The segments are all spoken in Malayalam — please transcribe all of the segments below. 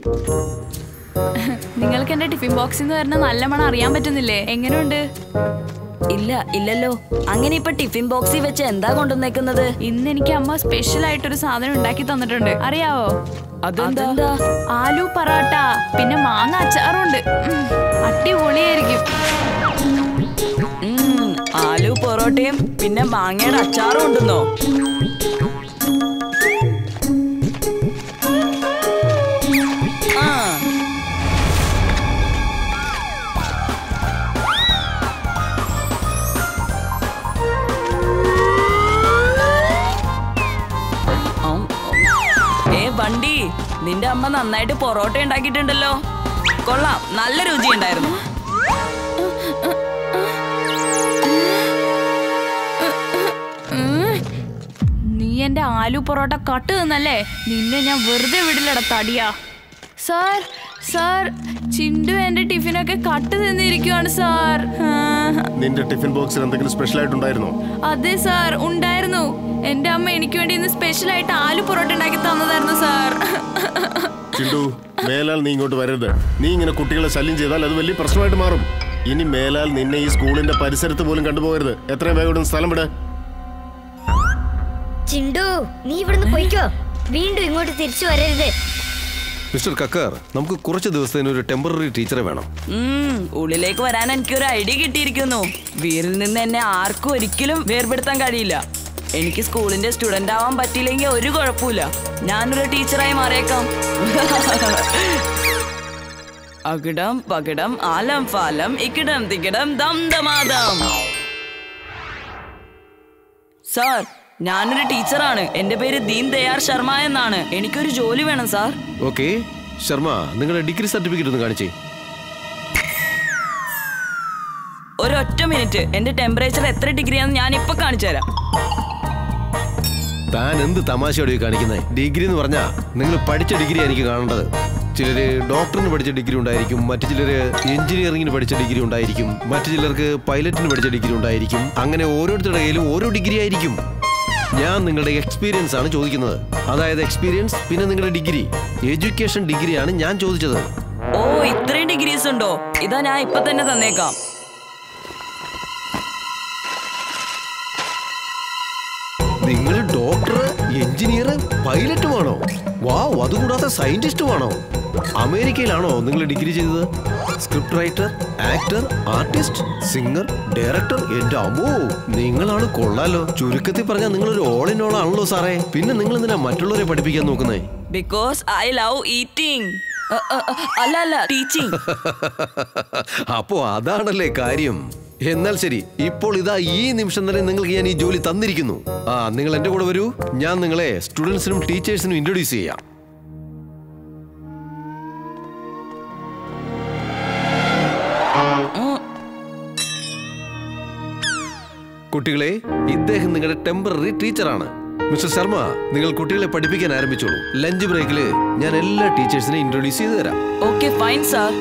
നിങ്ങൾക്ക് എന്റെ ടിഫിൻ ബോക്സിൽ നിന്ന് വരുന്ന നല്ല മണം അറിയാൻ പറ്റുന്നില്ലേ എങ്ങനെയുണ്ട് ഇല്ല ഇല്ലല്ലോ അങ്ങനെ ഇപ്പൊ ടിഫിൻ ബോക്സിൽ വെച്ച് എന്താ കൊണ്ടുവന്നേക്കുന്നത് ഇന്ന് എനിക്ക് അമ്മ സ്പെഷ്യൽ ആയിട്ടൊരു സാധനം ഉണ്ടാക്കി തന്നിട്ടുണ്ട് അറിയാവോ അതെന്താ ആലു പറാട്ട പിന്നെ മാങ്ങ അച്ചാറുണ്ട് ഉം, അടിപൊളിയായിരിക്കും ഉം, ആലു പൊറോട്ടയും പിന്നെ മാങ്ങയുടെ അച്ചാറും ഉണ്ടെന്നോ ആ ഔ, ഔ. ഏ വണ്ടി നിന്റെ അമ്മ നന്നായിട്ട് പൊറോട്ട ഉണ്ടാക്കിയിട്ടുണ്ടല്ലോ കൊള്ളാം നല്ല രുചിയുണ്ടായിരുന്നു ഉം. നീ എന്റെ ആലു പൊറോട്ട കട്ട് തിന്നല്ലേ നിന്നെ ഞാൻ വെറുതെ വിടില്ലട തടിയാ സാർ സാർ ചിണ്ടു എന്റെ ടിഫിനൊക്കെ കട്ട് തിന്നിരിക്കുവാണ് സാർ ആ, നിന്റെ ടിഫിൻ ബോക്സിൽ എന്തെങ്കിലും സ്പെഷ്യൽ ആയിട്ടുണ്ടായിരുന്നോ അതെ സാർ ഉണ്ടായിരുന്നു എന്റെ അമ്മ എനിക്ക് വേണ്ടി ഇന്ന് സ്പെഷ്യൽ ആയിട്ട് ആലു പൊറോട്ട ഉണ്ടാക്കി തന്നതായിരുന്നു സാർ ചിണ്ടു മേലാൽ നീ ഇങ്ങോട്ട് വരരുത് നീ ഇങ്ങനെ കുട്ടികളെ ശല്യം ചെയ്താൽ അത് വലിയ പ്രശ്നമായിട്ട് മാറും ഇനി മേലാൽ നിന്നെ ഈ സ്കൂളിന്റെ പരിസരത്ത് പോലും കണ്ടുപോകരുത് എത്രയും വേഗം ഇവിടുന്ന് സ്ഥലം വിട് ചിണ്ടു നീ ഇവിടുന്ന് പോയിക്കോ വീണ്ടും ഇങ്ങോട്ട് തിരിച്ചു വരരുത് മിസ്റ്റർ കക്കർ നമുക്ക് കുറച്ച് ദിവസത്തിന് ഒരു ടെമ്പററി ടീച്ചറെ വേണം ഉം, ഉള്ളിലേക്ക് വരാൻ എനിക്കൊരു ഐഡിയ കിട്ടിയിരിക്കുന്നു വീരിൽ നിന്ന് എന്നെ ആർക്കും ഒരിക്കലും വേർപെടുത്താൻ കഴിയില്ല എനിക്ക് സ്കൂളിന്റെ സ്റ്റുഡന്റ് ആവാൻ പറ്റിയില്ലെങ്കിൽ ഒരു കുഴപ്പമില്ല ഞാനൊരു ടീച്ചറായി മാറിയേക്കാം അകിടം പകിടം ആലം ഫാലം ഇക്കിടം തിക്കിടം ദം ദമാദം സാർ ഞാനൊരു ടീച്ചറാണ് എന്റെ പേര് ദീൻ ദയാർ ശർമ്മ എന്നാണ് എനിക്കൊരു ജോലി വേണം സാർ ഓക്കെ ശർമ്മ നിങ്ങളുടെ ഡിഗ്രി സർട്ടിഫിക്കറ്റ് ഒന്ന് കാണിച്ചേ ഒരൊറ്റ മിനിറ്റ് എന്റെ ടെമ്പറേച്ചർ എത്ര ഡിഗ്രിയാണെന്ന് ഞാൻ ഇപ്പൊ കാണിച്ചു തരാം താൻ എന്ത് തമാശയോടെ കാണിക്കുന്നത് ഡിഗ്രി എന്ന് പറഞ്ഞാ നിങ്ങൾ പഠിച്ച ഡിഗ്രി എനിക്ക് കാണേണ്ടത് ചിലര് ഡോക്ടറിന് പഠിച്ച ഡിഗ്രി ഉണ്ടായിരിക്കും മറ്റു ചിലര് എഞ്ചിനീയറിംഗിന് പഠിച്ച ഡിഗ്രി ഉണ്ടായിരിക്കും മറ്റു ചിലർക്ക് പൈലറ്റിന് പഠിച്ച ഡിഗ്രി ഉണ്ടായിരിക്കും അങ്ങനെ ഓരോരുത്തരുടെ കയ്യിലും ഓരോ ഡിഗ്രി ആയിരിക്കും ഞാൻ നിങ്ങളുടെ എക്സ്പീരിയൻസ് ആണ് ചോദിക്കുന്നത് അതായത് എക്സ്പീരിയൻസ് പിന്നെ നിങ്ങളുടെ ഡിഗ്രി എഡ്യൂക്കേഷൻ ഡിഗ്രിയാണ് ഞാൻ ചോദിച്ചത് ഓ ഇത്രയും ഡിഗ്രീസ് ഉണ്ടോ ഇതാ ഞാൻ ഇപ്പൊ തന്നെ തന്നേക്കാം നിങ്ങൾ ഡോക്ടർ എഞ്ചിനീയർ പൈലറ്റുമാണോ വാവ് അതുകൂടാതെ സയന്റിസ്റ്റുമാണോ അമേരിക്കയിലാണോ നിങ്ങൾ ഡിഗ്രി ചെയ്തത് script writer actor artist singer director എന്റെ അമ്മോ നിങ്ങളാണ് കൊള്ളാലോ ചുരുക്കത്തിൽ പറഞ്ഞാൽ നിങ്ങളൊരു ഓൾ ഇൻ ഓൾ ആണല്ലോ സാറേ പിന്നെ നിങ്ങൾ എന്തിനാ മറ്റുള്ളവരെ പഠിപ്പിക്കാൻ നോക്കുന്നേ ബിക്കോസ് ഐ ലവ് ഈറ്റിംഗ് അല്ല അല്ല ടീച്ചിങ് അപ്പോ അതാണല്ലേ കാര്യം എന്നാൽ ശരി ഇപ്പോൾ ഇതാ ഈ നിമിഷം തന്നെ നിങ്ങൾക്ക് ഞാൻ ഈ ജോലി തന്നിരിക്കുന്നു ആ നിങ്ങൾ എന്റെ കൂടെ വരൂ ഞാൻ നിങ്ങളെ സ്റ്റുഡൻസിനും ടീച്ചേഴ്സിനും ഇൻട്രൊഡ്യൂസ് ചെയ്യാം കുട്ടികളെ ഇദ്ദേഹം നിങ്ങളുടെ ടെമ്പററി ടീച്ചറാണ് മിസ്റ്റർ ശർമ്മ നിങ്ങൾ കുട്ടികളെ പഠിപ്പിക്കാൻ ആരംഭിച്ചോളൂ ലഞ്ച് ബ്രേക്കിൽ ഞാൻ എല്ലാ ടീച്ചേഴ്സിനെയും ഇൻട്രൊഡ്യൂസ് ചെയ്തു തരാം ഓക്കെ ഫൈൻ സാർ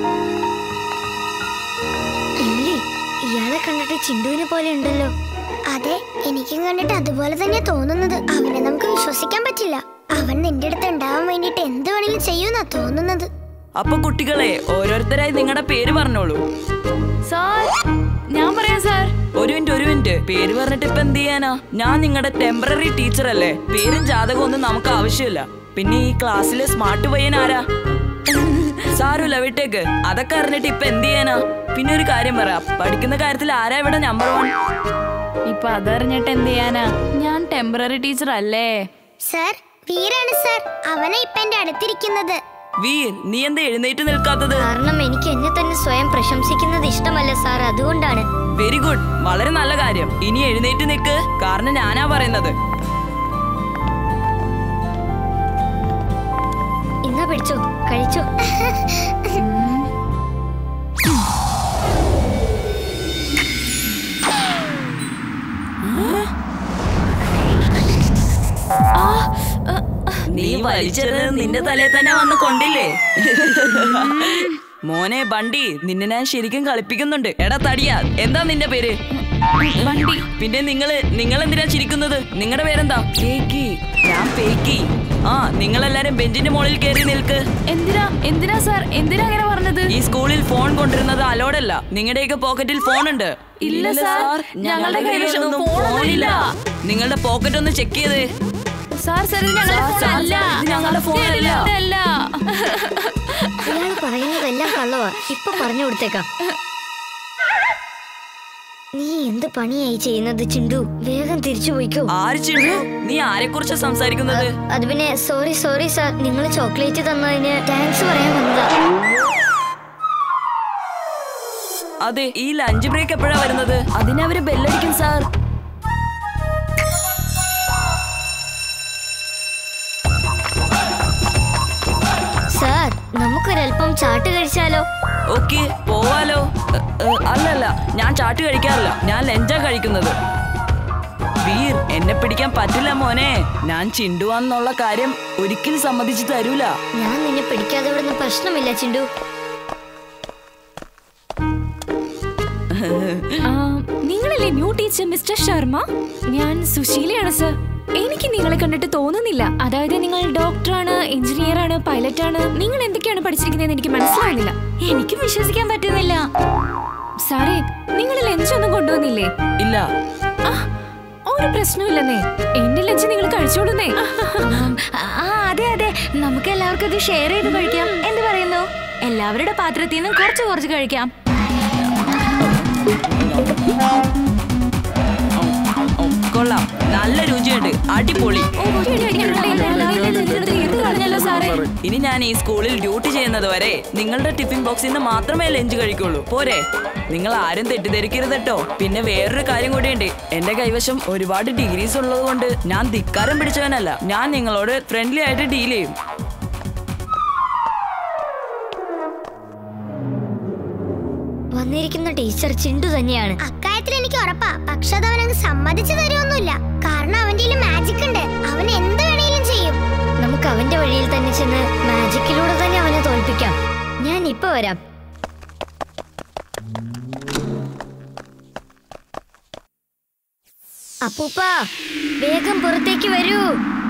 ഇല്ലേ ഇയാളെ കണ്ടിട്ട് ചിണ്ടുവിനെ പോലെ ഉണ്ടല്ലോ അതെ എനിക്കും കണ്ടിട്ട് അതുപോലെ തന്നെ തോന്നുന്നത് അവനെ നമുക്ക് വിശ്വസിക്കാൻ പറ്റില്ല അവൻ നിന്റെ അടുത്ത് ഉണ്ടാവാൻ വേണ്ടിട്ട് എന്ത് വേണമെങ്കിലും ചെയ്യുമെന്നാ തോന്നുന്നത് അപ്പൊ കുട്ടികളെ ഓരോരുത്തരായി നിങ്ങളുടെ പേര് പറഞ്ഞോളൂ സാർ ഞാൻ പറയാം സാർ ഒരു മിനിറ്റ് ഒരു മിനിറ്റ് പേര് പറഞ്ഞിട്ട് ഇപ്പൊ എന്ത് ചെയ്യാനാ ഞാൻ നിങ്ങളുടെ ടെമ്പററി ടീച്ചർ അല്ലേ പേരും ജാതകവും ഒന്നും നമുക്ക് ആവശ്യമില്ല പിന്നെ ഈ ക്ലാസ്സിലെ സ്മാർട്ട് പയ്യൻ ആരാ സാരമില്ല വിട്ടേക്ക് അതൊക്കെ അറിഞ്ഞിട്ട് ഇപ്പൊ എന്ത് ചെയ്യാനാ പിന്നെ ഒരു കാര്യം പറ പഠിക്കുന്ന കാര്യത്തിൽ ആരാ ഇവിടെ നമ്പർ വൺ ഇപ്പൊ അതറിഞ്ഞിട്ട് എന്ത് ചെയ്യാനാ ഞാൻ ടെമ്പററി ടീച്ചർ അല്ലേ സർ വീരാണ് സർ അവനെ ഇപ്പൊ എന്റെ അടുത്തിരിക്കുന്നത് വീർ നീ എന്താ എഴുന്നേറ്റ് നിൽക്കാത്തത് കാരണം എനിക്ക് എന്നെ തന്നെ സ്വയം പ്രശംസിക്കുന്നത് ഇഷ്ടമല്ല സാർ അതുകൊണ്ടാണ് വെരി ഗുഡ് വളരെ നല്ല കാര്യം ഇനി എഴുന്നേറ്റ് നിൽക്ക് കാരണം ഞാനാ പറയുന്നത് ഇന്നാ പിടിച്ചോ കഴിച്ചോ നീ വലിച്ചത് നിന്റെ തലയിൽ തന്നെ വന്ന് കൊണ്ടില്ലേ മോനെ ബണ്ടി നിന്നെ ഞാൻ ശരിക്കും കളിപ്പിക്കുന്നുണ്ട് എടാ തടിയാ എന്താ നിന്റെ പേര് വണ്ടി പിന്നെ നിങ്ങള് നിങ്ങൾ എന്തിനാ ചിരിക്കുന്നത് നിങ്ങളുടെ പേരെന്താ പേക്കി ഞാൻ പേക്കി ആ നിങ്ങളെല്ലാരും ബെഞ്ചിന്റെ മുകളിൽ കയറി നിൽക്ക് എന്തിനാ എന്തിനാ സാർ എന്തിനാ അങ്ങനെ പറഞ്ഞത് ഈ സ്കൂളിൽ ഫോൺ കൊണ്ടിരുന്നത് അലോഡല്ല നിങ്ങളുടെയൊക്കെ പോക്കറ്റിൽ ഫോൺ ഉണ്ട് ഇല്ല, സാർ. ഞങ്ങളുടെ കൈവശമൊന്നും ഫോണില്ല. നിങ്ങളുടെ പോക്കറ്റ് ഒന്ന് ചെക്ക് ചെയ്തേ സാർ സാർ ഇത് ഞങ്ങളുടെ സാർ, സാർ, ഫോണല്ല ഇത് ഞങ്ങളുടെ ഫോണല്ല. അല്ല ഇയാൾ പറയുന്നതെല്ലാം കള്ളവാ ഇപ്പൊ പറഞ്ഞു കൊടുത്തേക്കാം നീ എന്ത് പണിയായി ചെയ്യുന്നത് ചിണ്ടു വേഗം തിരിച്ചു പോയിക്കോ ആര് ചിണ്ടു നീ ആരെ കുറിച്ചാ സംസാരിക്കുന്നത് അത് പിന്നെ സോറി സോറി സാർ നിങ്ങൾ ചോക്ലേറ്റ് തന്നതിന് താങ്ക്സ് പറയാൻ വന്നതാ അതെ ഈ ലഞ്ച് ബ്രേക്ക് എപ്പോഴാ വരുന്നത് അതിനവര് ബെല്ലടിക്കും സാർ സാർ നമുക്കൊരല്പം ചാട്ട് കഴിച്ചാലോ ഓക്കെ പോവാലോ എ, എ, അല്ലല്ല ഞാൻ ചാട്ട് കഴിക്കാറില്ല ഞാൻ ലഞ്ചാ കഴിക്കുന്നത് വീർ എന്നെ പിടിക്കാൻ പറ്റില്ല മോനെ ഞാൻ ചിണ്ടുവാന്നുള്ള കാര്യം ഒരിക്കലും സമ്മതിച്ചു തരൂല ഞാൻ നിന്നെ പിടിക്കാതെ വിടുന്ന പ്രശ്നമില്ല ചിണ്ടു ആ, നിങ്ങളല്ലേ ന്യൂ ടീച്ചർ മിസ്റ്റർ ശർമ്മ ഞാൻ സുശീലയാണ് സർ എനിക്ക് നിങ്ങളെ കണ്ടിട്ട് തോന്നുന്നില്ല അതായത് നിങ്ങൾ ഡോക്ടറാണ് എഞ്ചിനീയർ ആണ് പൈലറ്റ് ആണ് നിങ്ങൾ എന്തൊക്കെയാണ് പഠിച്ചിരിക്കുന്നതെന്ന് എനിക്ക് മനസ്സിലാവുന്നില്ല എനിക്ക് വിശ്വസിക്കാൻ പറ്റുന്നില്ല സാറേ നിങ്ങൾ ലഞ്ച് ഒന്നും കൊണ്ടുവന്നില്ലേ ഇല്ല ആ, ഒരു പ്രശ്നമില്ലെന്നേ എന്റെ ലഞ്ച് നിങ്ങൾ കഴിച്ചോളുന്നേ ആ അതെ അതെ നമുക്ക് എല്ലാവർക്കും ഇത് ഷെയർ ചെയ്ത് കഴിക്കാം എന്ത് പറയുന്നു എല്ലാവരുടെ പാത്രത്തിൽ നിന്നും കുറച്ച് കുറച്ച് കഴിക്കാം ഓ, കൊള്ളാം നല്ല രുചിയുണ്ട് അടിപൊളി കളഞ്ഞല്ലോ സാറേ ഇനി ഞാൻ ഈ സ്കൂളിൽ ഡ്യൂട്ടി ചെയ്യുന്നത് വരെ നിങ്ങളുടെ ടിഫിൻ ബോക്സിൽ നിന്ന് മാത്രമേ ലഞ്ച് കഴിക്കുള്ളൂ പോരെ നിങ്ങൾ ആരും തെറ്റിദ്ധരിക്കരുത് കേട്ടോ പിന്നെ വേറൊരു കാര്യം കൂടിയുണ്ട് എന്റെ കൈവശം ഒരുപാട് ഡിഗ്രീസ് ഉള്ളത് കൊണ്ട് ഞാൻ ധിക്കാരം പിടിച്ചവനല്ല ഞാൻ നിങ്ങളോട് ഫ്രണ്ട്ലി ആയിട്ട് ഡീൽ ചെയ്യും വന്നിരിക്കുന്ന ടീച്ചർ ചിണ്ടു തന്നെയാണ് അക്കാര്യത്തിൽ എനിക്ക് ഉറപ്പാ പക്ഷെ അത് അവനങ്ങ് സമ്മതിച്ചു തരുമൊന്നുമില്ല കാരണം അവന്റെ മാജിക് ഉണ്ട് അവൻ എന്ത് വേണേലും ചെയ്യും നമുക്ക് അവന്റെ വഴിയിൽ തന്നെ ചെന്ന് മാജിക്കിലൂടെ തന്നെ അവനെ തോൽപ്പിക്കാം ഞാൻ ഇപ്പൊ വരാം അപ്പൂപ്പ വേഗം പുറത്തേക്ക് വരൂ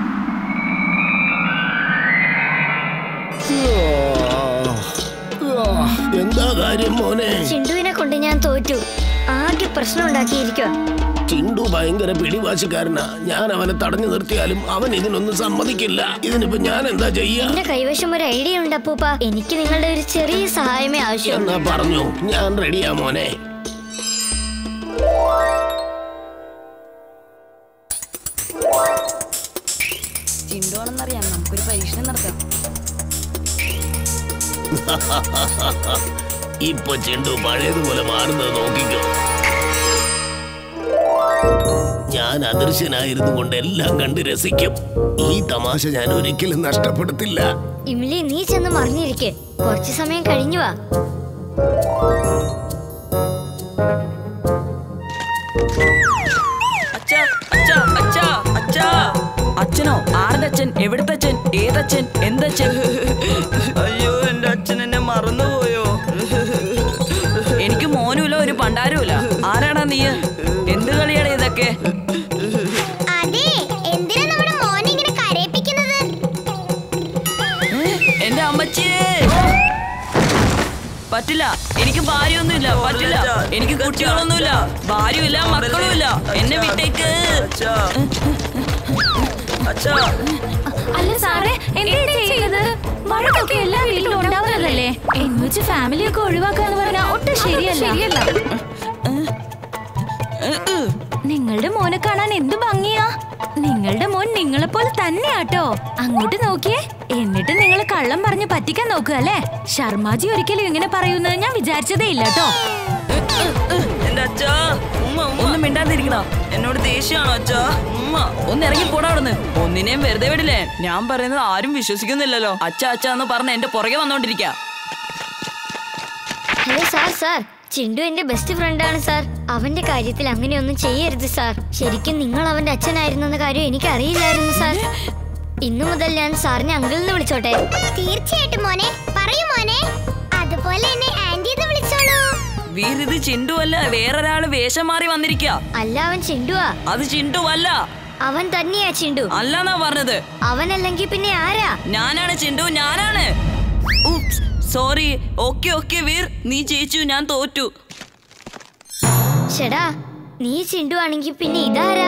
എന്താ കാര്യം മോനെ ചിണ്ടുവിനെ കൊണ്ട് ഞാൻ തോറ്റു ആകെ പ്രശ്നം ഉണ്ടാക്കിയിരിക്കുക ചിണ്ടു ഭയങ്കര പിടിവാശിക്കാരനാ ഞാൻ അവനെ തടഞ്ഞു നിർത്തിയാലും അവൻ ഇതിനൊന്നും സമ്മതിക്കില്ല ഇതിനിപ്പോ ഞാൻ എന്താ ചെയ്യാ എന്റെ കൈവശം ഒരു ഐഡിയ ഉണ്ട് അപ്പൂപ്പ എനിക്ക് നിങ്ങളുടെ ഒരു ചെറിയ സഹായമേ ആവശ്യം എന്നാ പറഞ്ഞു ഞാൻ റെഡിയാ മോനെ ചിണ്ടുവാണെന്നറിയാം നമുക്കൊരു പരീക്ഷണം നടത്താം ഇപ്പൊ ചിണ്ടു പഴയതുപോലെ മാറുന്നത് നോക്കിക്കോ ഞാൻ അദൃശ്യനായിരുന്നു കൊണ്ട് എല്ലാം കണ്ട് രസിക്കും ഈ തമാശ ഞാൻ ഒരിക്കലും നഷ്ടപ്പെടുത്തില്ല ഇമിലി നീ ചെന്ന് മറിഞ്ഞിരിക്കെ കുറച്ചു സമയം കഴിഞ്ഞു വാ അച്ഛാ അച്ഛാ അച്ഛാ അച്ഛാ അച്ഛനോ ആരുടെ അച്ഛൻ എവിടുത്തെ അച്ഛൻ ഏതച്ഛൻ എന്തച്ഛൻ അയ്യോ എന്റെ അച്ഛൻ എന്നെ മറന്നുപോയോ എനിക്ക് മോനുമില്ല ഒരു പണ്ടാരുമില്ല ആരാടാ നീ എന്ത് കളിയാടാ ഇതൊക്കെ അതെ എന്തിനാ നമ്മുടെ മോനെ ഇങ്ങനെ കരയിപ്പിക്കുന്നത് എന്റെ അമ്മച്ചിയേ പറ്റില്ല എനിക്ക് ഭാര്യയൊന്നുമില്ല പറ്റില്ല എനിക്ക് കുട്ടികളൊന്നുമില്ല ഭാര്യയില്ല മക്കളുമില്ല എന്നെ വിട്ടേക്ക് അല്ല സാറേ എന്താ ചെയ്യുന്നത് വഴക്കൊക്കെ എല്ലാ വീട്ടിലും ഉണ്ടാവുന്നതല്ലേ എന്ന് വെച്ച് ഫാമിലി ഒക്കെ ഒഴിവാക്കാന്ന് പറഞ്ഞാൽ ഒട്ടും ശരിയല്ല ശരിയല്ല നിങ്ങളുടെ മോനെ കാണാൻ എന്ത് ഭംഗിയാ നിങ്ങളുടെ മോൻ നിങ്ങളെ പോലെ തന്നെയാട്ടോ അങ്ങോട്ട് നോക്കിയേ എന്നിട്ട് നിങ്ങൾ കള്ളം പറഞ്ഞ് പറ്റിക്കാൻ നോക്കുക അല്ലേ ശർമാജി ഒരിക്കലും ഇങ്ങനെ പറയുന്നത് ഞാൻ വിചാരിച്ചതേ ഇല്ല കേട്ടോ എന്റെ അച്ഛാ ഉമ്മ ഒന്ന് മിണ്ടാതിരിക്കണോ എന്നോട് ദേഷ്യമാണോ അച്ഛാ ഉമ്മ ഒന്ന് ഇറങ്ങി പോടാ അവിടുന്ന് ഒന്നിനെയും വെറുതെ വിടില്ലേ ഞാൻ പറയുന്നത് ആരും വിശ്വസിക്കുന്നില്ലല്ലോ അച്ഛ അച്ഛ എന്ന് പറഞ്ഞ് എന്റെ പുറകെ വന്നോണ്ടിരിക്ക ഹലോ സാർ സാർ ചിണ്ടു എന്റെ ബെസ്റ്റ് ഫ്രണ്ടാണ് സാർ അവന്റെ കാര്യത്തിൽ അങ്ങനെയൊന്നും ചെയ്യരുത് സാർ ശരിക്കും നിങ്ങൾ അവന്റെ അച്ഛനായിരുന്നെന്ന കാര്യം എനിക്ക് അറിയില്ലായിരുന്നു സാർ ഇന്നു മുതൽ ഞാൻ സാറിനെ അങ്കിൾ എന്ന് വിളിച്ചോട്ടെ തീർച്ചയായിട്ടും മോനെ പറയൂ മോനെ അതുപോലെ എന്നെ ആന്റി എന്ന് വിളിച്ചോളൂ വീരിത് ചിണ്ടു അല്ല വേറൊരാള് വേഷം മാറി വന്നിരിക്ക അല്ല അവൻ ചിണ്ടുവാ അത് ചിണ്ടു അല്ല അവൻ തന്നെയാ ചിണ്ടു അല്ലെന്നാ പറഞ്ഞത് അവനല്ലെങ്കിൽ പിന്നെ ആരാ ഞാനാണ് ചിണ്ടു ഞാനാണ് സോറി ഓക്കെ ഓക്കെ വീർ നീ ജയിച്ചു ഞാൻ തോറ്റു ഷെടാ നീ ചിണ്ടു ആണെങ്കിൽ പിന്നെ ഇതാരാ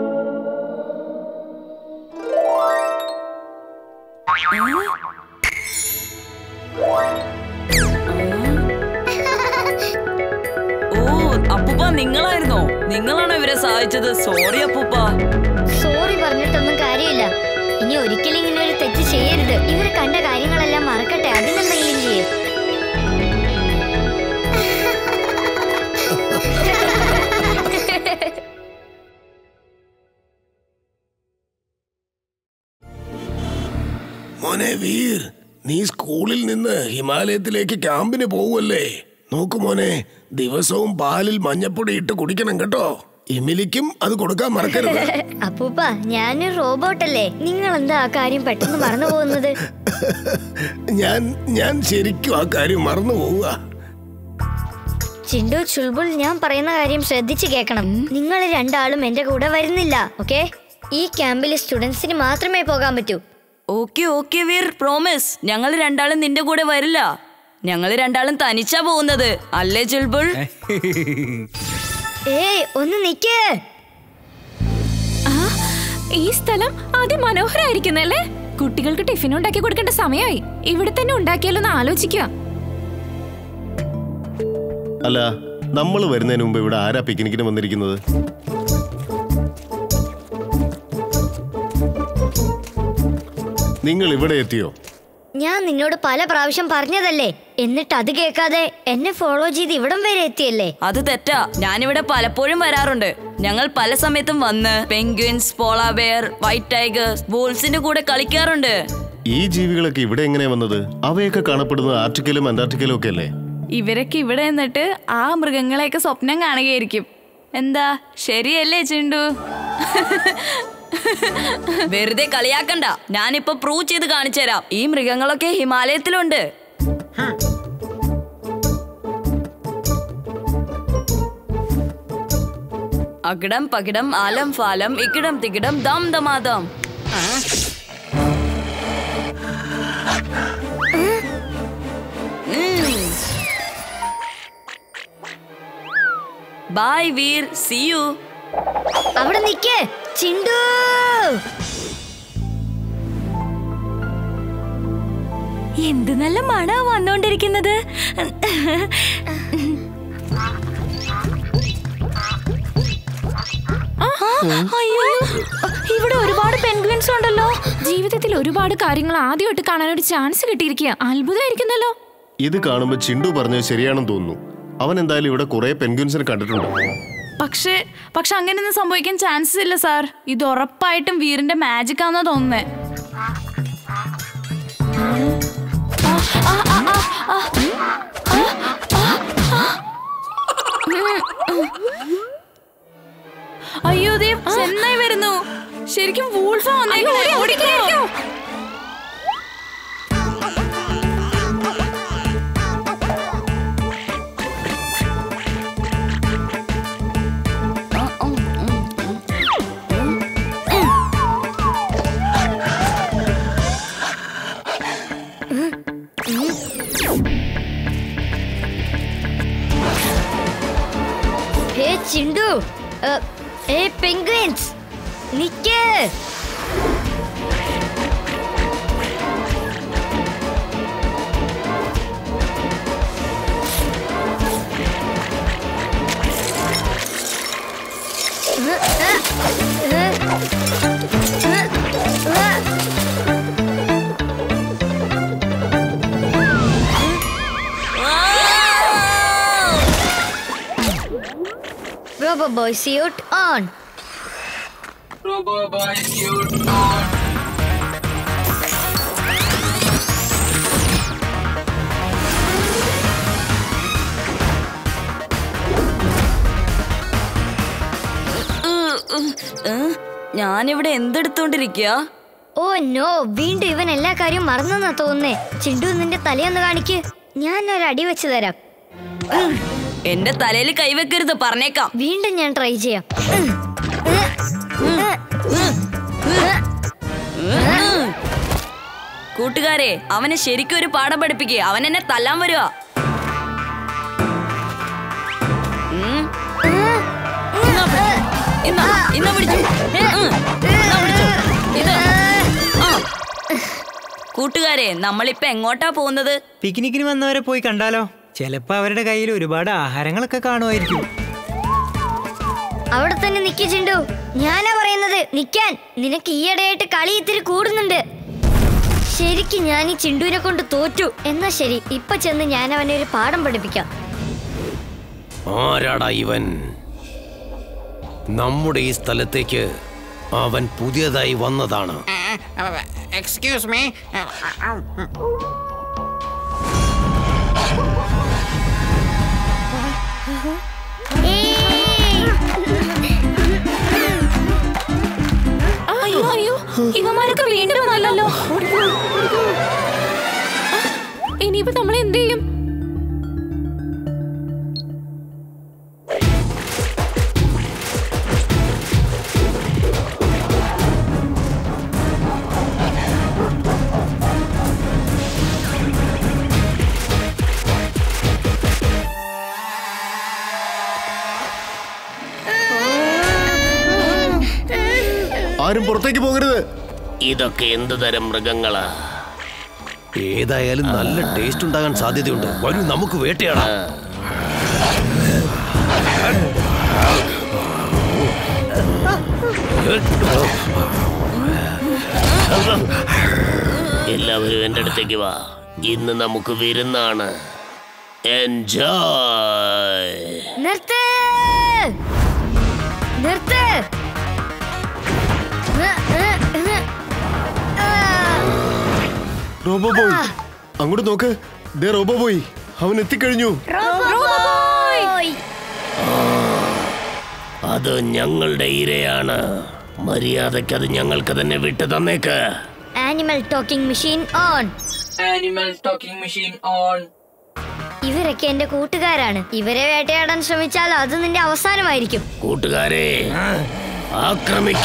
ഓ അപ്പൂപ്പ നിങ്ങളായിരുന്നോ നിങ്ങളാണോ ഇവരെ സഹായിച്ചത് സോറി അപ്പൂപ്പ സോറി പറഞ്ഞിട്ടൊന്നും കാര്യമില്ല ഇനി ഒരിക്കലും ഇങ്ങനെ ഒരു തെറ്റ് ചെയ്യരുത് ഇവർ കണ്ട കാര്യങ്ങളെല്ലാം മറക്കട്ടെ അതിനെന്തെങ്കിലും ചെയ്യും മോനെ വീർ നീ സ്കൂളിൽ നിന്ന് ഹിമാലയത്തിലേക്ക് ക്യാമ്പിന് പോവല്ലേ നോക്കു മോനെ ദിവസവും പാലിൽ മഞ്ഞപ്പൊടി ഇട്ട് കുടിക്കണം കേട്ടോ എമിലിക്കും അത് കൊടുക്കാൻ മറക്കരുത് അപ്പൂപ്പ ഞാനൊരു റോബോട്ടല്ലേ നിങ്ങൾ എന്താ ആ കാര്യം പെട്ടെന്ന് മറന്നു പോകുന്നത് ഞാൻ ഞാൻ ശരിക്കും ആ കാര്യം മറന്നു പോവുക ചിണ്ടു ചുൾബുൾ ഞാൻ പറയുന്ന കാര്യം ശ്രദ്ധിച്ചു കേൾക്കണം നിങ്ങൾ രണ്ടാളും എന്റെ കൂടെ വരുന്നില്ല ഓക്കെ ഈ ക്യാമ്പിലെ സ്റ്റുഡൻസിന് മാത്രമേ പോകാൻ പറ്റൂ ഓക്കെ ഓക്കെ വീർ പ്രോമിസ് ഞങ്ങൾ രണ്ടാളും നിന്റെ കൂടെ വരില്ല ഞങ്ങൾ രണ്ടാളും തനിച്ചാ പോകുന്നത് അല്ലേ ചുൾബുൾ ഏയ് ഒന്ന് നിക്കേ ആ, ഈ സ്ഥലം അതിമനോഹരായിരിക്കുന്നല്ലേ കുട്ടികൾക്ക് ടിഫിൻ ഉണ്ടാക്കി കൊടുക്കേണ്ട സമയമായി ഇവിടെ തന്നെ ഉണ്ടാക്കിയാലോ എന്ന് ആലോചിക്കുക അല്ല നമ്മൾ വരുന്നതിന് മുമ്പ് ഇവിടെ ആരാ പിക്നിക്കിന് വന്നിരിക്കുന്നത് നിങ്ങൾ ഇവിടെ എത്തിയോ ഞാൻ നിന്നോട് പല പ്രാവശ്യം പറഞ്ഞതല്ലേ എന്നിട്ട് അത് കേൾക്കാതെ എന്നെ ഫോളോ ചെയ്ത് ഇവിടം വരെ എത്തിയല്ലേ അത് തെറ്റാ ഞാനിവിടെ പലപ്പോഴും വരാറുണ്ട് ഞങ്ങൾ പല സമയത്തും വന്ന് പെൻഗ്വിൻസ് പോളാബെയർ വൈറ്റ് ടൈഗേഴ്സ് ബോൾസിന്റെ കൂടെ കളിക്കാറുണ്ട് ഈ ജീവികളൊക്കെ ഇവിടെ എങ്ങനെയാ വന്നത് അവയൊക്കെ കാണപ്പെടുന്നത് ആർട്ടിക്കലും അന്റാർട്ടിക്കലും ഒക്കെ അല്ലേ ഇവരൊക്കെ ഇവിടെ നിന്നിട്ട് ആ മൃഗങ്ങളെയൊക്കെ സ്വപ്നം കാണുകയായിരിക്കും എന്താ ശരിയല്ലേ ചിണ്ടു വെറുതെ കളിയാക്കണ്ട ഞാനിപ്പോ പ്രൂവ് ചെയ്ത് കാണിച്ചു തരാം ഈ മൃഗങ്ങളൊക്കെ ഹിമാലയത്തിലുണ്ട് അകിടം പകിടം ആലം ഫാലം ഇക്കിടം തികിടം ദം ദമാദം ബൈ വീർ സി യു അവിടെ നിക്കേ ചിണ്ടു എന്ത് നല്ല മണ വന്നോണ്ടിരിക്കുന്നത് അയ്യോ ഇവിടെ ഒരുപാട് പെൻഗ്വിൻസ് ഉണ്ടല്ലോ ജീവിതത്തിൽ ഒരുപാട് കാര്യങ്ങൾ ആദ്യമായിട്ട് കാണാൻ ഒരു ചാൻസ് കിട്ടിയിരിക്കുക അത്ഭുതമായിരിക്കുന്നല്ലോ ഇത് കാണുമ്പോൾ ചിണ്ടു പറഞ്ഞത് ശരിയാണെന്ന് തോന്നുന്നു അവൻ എന്തായാലും ഇവിടെ കുറെ പെൻഗ്വിൻസിനെ കണ്ടിട്ടുണ്ട് പക്ഷേ പക്ഷെ അങ്ങനെയൊന്നും സംഭവിക്കാൻ ചാൻസസ് ഇല്ല സാർ ഇത് ഉറപ്പായിട്ടും വീറിന്റെ മാജിക് ആണെന്നാ തോന്നുന്നേ ആ, ആ, ആ, ആ, ആ, ആ, ആ, ആ. അയ്യോ ദേ ചെന്നായി വരുന്നു ശരിക്കും വൂൾഫ വന്നേക്കണേ ഓടിക്കോ ഹേ ചിണ്ടു ഏ, ഏ പെൻഗ്വിൻസ് നിക്കേ റോബോ ബോയ് സ്യൂട്ട് ഓൺ ഏ? ഞാനിവിടെ എന്തെടുത്തോണ്ടിരിക്കുക ഓ നോ വീണ്ടും ഇവൻ എല്ലാ കാര്യവും മറന്നെന്നാ തോന്നുന്നേ ചിണ്ടു നിന്റെ തലയൊന്ന് കാണിക്ക് ഞാൻ ഒരു അടി വെച്ച് തരാം എന്റെ തലയിൽ കൈവെക്കരുത് പറഞ്ഞേക്കാം വീണ്ടും ഞാൻ ട്രൈ ചെയ്യാം ഉം. ഉം. ഉം. ഉം. കൂട്ടുകാരെ അവനെ ശരിക്കും ഒരു പാഠം പഠിപ്പിക്കുക അവൻ എന്നെ തല്ലാൻ വരുവാ ഉം. ഇന്നാ പിടി- ഇന്നാ, ഇന്നാ പിടിച്ചോ. ഉം. ഇന്നാ പിടിച്ചോ. ഇത്. ആ. കൂട്ടുകാരെ നമ്മളിപ്പോ എങ്ങോട്ടാ പോകുന്നത് പിക്നിക്കിന് വന്നവരെ പോയി കണ്ടാലോ ചിലപ്പോ അവരുടെ കയ്യിൽ ഒരുപാട് ആഹാരങ്ങളൊക്കെ കാണുമായിരിക്കും അവിടെ തന്നെ നിക്ക് ചിണ്ടു ഞാനാ പറയുന്നത് നിക്കാൻ നിനക്ക് ഈയിടെയായിട്ട് കളി ഇത്തിരി കൂടുന്നുണ്ട് ശരിക്കും ഞാൻ ഈ ചിണ്ടുവിനെ കൊണ്ട് തോറ്റു എന്നാ ശരി ഇപ്പൊ ചെന്ന് ഞാൻ അവനെ ഒരു പാഠം പഠിപ്പിക്കാം ആരാടാ ഇവൻ നമ്മുടെ ഈ സ്ഥലത്തേക്ക് അവൻ പുതിയതായി വന്നതാണ് എക്സ്ക്യൂസ് മീ അയ്യോ അയ്യോ ഇവന്മാരൊക്കെ വീണ്ടും വന്നല്ലോ ഇനിയിപ്പോ നമ്മൾ എന്ത് ചെയ്യും ആരും പുറത്തേക്ക് പോകരുത് ഇതൊക്കെ എന്ത് തരം മൃഗങ്ങളാ ഏതായാലും നല്ല ടേസ്റ്റ് ഉണ്ടാകാൻ സാധ്യതയുണ്ട് വരൂ നമുക്ക് വേട്ടയാടാം എല്ലാവരും എൻ്റെ അടുത്തേക്ക് വാ ഇന്ന് നമുക്ക് വിരുന്നാണ് എൻജോയ് നിർത്ത് നിർത്ത് ഉം, ഉം, ഉം. ആ. റോബോ ബോയ് അങ്ങോട്ട് നോക്ക് ദേ റോബോ ബോയ് അവൻ എത്തിക്കഴിഞ്ഞു ഓയ്. അത് ഞങ്ങളുടെ ഇരയാണ് മര്യാദയ്ക്ക് അത് ഞങ്ങൾക്ക് തന്നെ വിട്ടു തന്നേക്ക് animal talking machine on animal talking machine on ഇവരൊക്കെ എന്റെ കൂട്ടുകാരാണ് ഇവരെ വേട്ടയാടാൻ ശ്രമിച്ചാൽ അത് നിന്റെ അവസാനമായിരിക്കും കൂട്ടുകാരെ ആക്രമിക്ക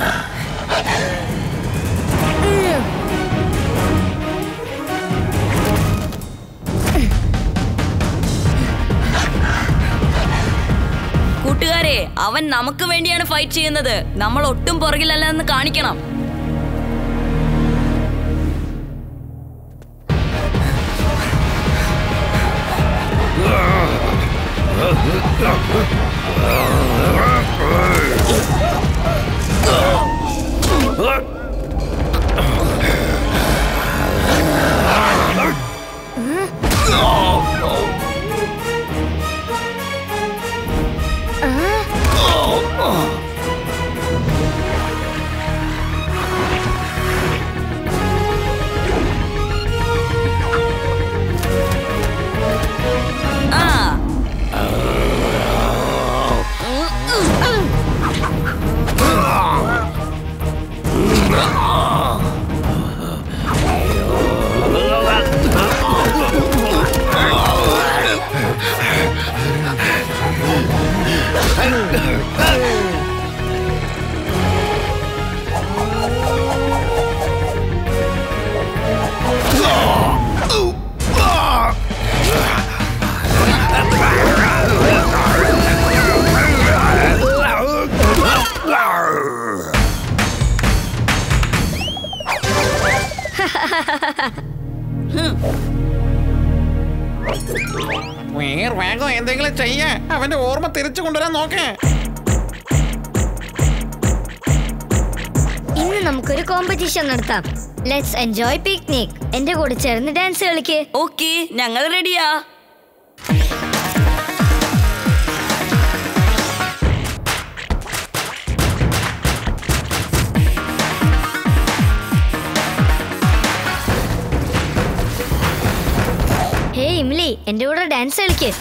കൂട്ടുകാരെ അവൻ നമുക്ക് വേണ്ടിയാണ് ഫൈറ്റ് ചെയ്യുന്നത് നമ്മൾ ഒട്ടും പുറകിലല്ല എന്ന് കാണിക്കണം ആ വേർ വേഗം എന്തെങ്കിലും ചെയ്യേ അവന്റെ ഓർമ്മ തിരിച്ചു കൊണ്ടുവരാൻ നോക്കേ ഇന്ന് നമുക്കൊരു കോമ്പറ്റീഷൻ നടത്താം ലെറ്റ്സ് എൻജോയ് പിക്നിക് എന്റെ കൂടെ ചേർന്ന് ഡാൻസ് കളിക്ക് ഓക്കെ ഞങ്ങൾ റെഡിയാ ഹേ ഇംലി എന്റെ കൂടെ ഡാൻസ് കളിക്ക്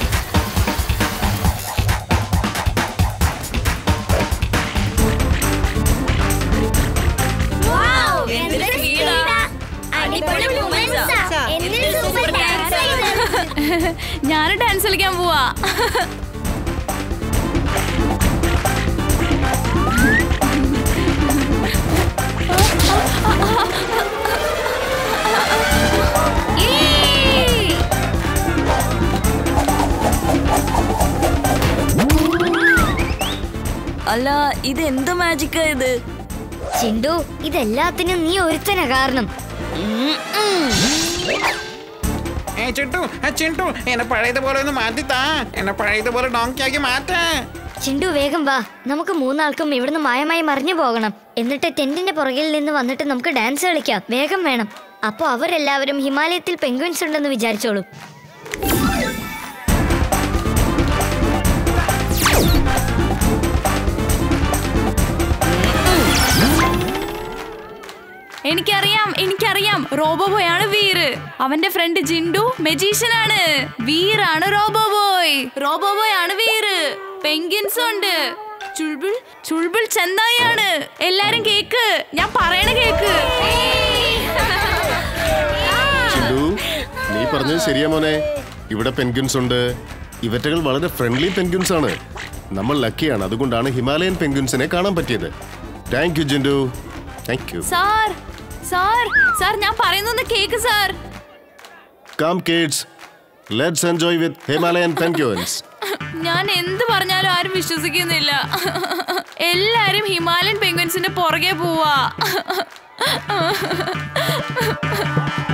ഞാൻ ഡാൻസ് കളിക്കാൻ പോവാ ഏയ്! അല്ല ഇത് എന്ത് മാജിക്കാ ഇത് ചിണ്ടു ഇതെല്ലാത്തിനും നീ ഒരുത്തന കാരണം ഉം, ഉം. ഏ ചിട്ടു ആ ചിട്ടു എന്നെ പഴയതുപോലെ ഒന്ന് മാറ്റിത്താ എന്നെ പഴയതുപോലെ ഡോങ്കിയാക്കി മാറ്റാ ചിണ്ടു വേഗം വാ നമുക്ക് മൂന്നാൾക്കും ഇവിടുന്ന് മായമായി മറിഞ്ഞു പോകണം എന്നിട്ട് ടെന്റിന്റെ പുറകിൽ നിന്ന് വന്നിട്ട് നമുക്ക് ഡാൻസ് കളിക്കാം വേഗം വേണം അപ്പൊ അവരെല്ലാവരും ഹിമാലയത്തിൽ പെൻഗ്വിൻസ് ഉണ്ടെന്ന് വിചാരിച്ചോളൂ എനിക്കറിയാം എനിക്കറിയാം റോബോബോയ് ആണ് വീർ അവന്റെ ഫ്രണ്ട് ജിൻഡു മെജീഷ്യൻ ആണ് വീറാണ് റോബോബോയ് റോബോബോയ് ആണ് വീർ പെങ്കിൻസ് ഉണ്ട് ചുൾബിൾ ചുൾബിൾ ചെന്നായാണ് എല്ലാരും കേക്ക് ഞാൻ പറയണ കേക്ക് ചിണ്ടു നീ പറഞ്ഞത് ശരിയാ മോനെ ഇവിടെ പെൻഗ്വിൻസ് ഉണ്ട് ഇവറ്റകൾ വളരെ ഫ്രണ്ട്ലി പെൻഗ്വിൻസ് ആണ് നമ്മൾ ലക്കിയാണ് അതുകൊണ്ടാണ് ഹിമാലയൻ പെൻഗ്വിൻസിനെ കാണാൻ പറ്റിയത് thank you Jindu thank you sir sir sir ഞാൻ പറയുന്നൊന്ന് cake sir come kids let's enjoy with Himalayan penguins ഞാൻ എന്ത് പറഞ്ഞാലും ആരും വിശ്വസിക്കുന്നില്ല എല്ലാരും ഹിമാലയൻ പെൻഗ്വിൻസിന്റെ പുറകെ പോവാ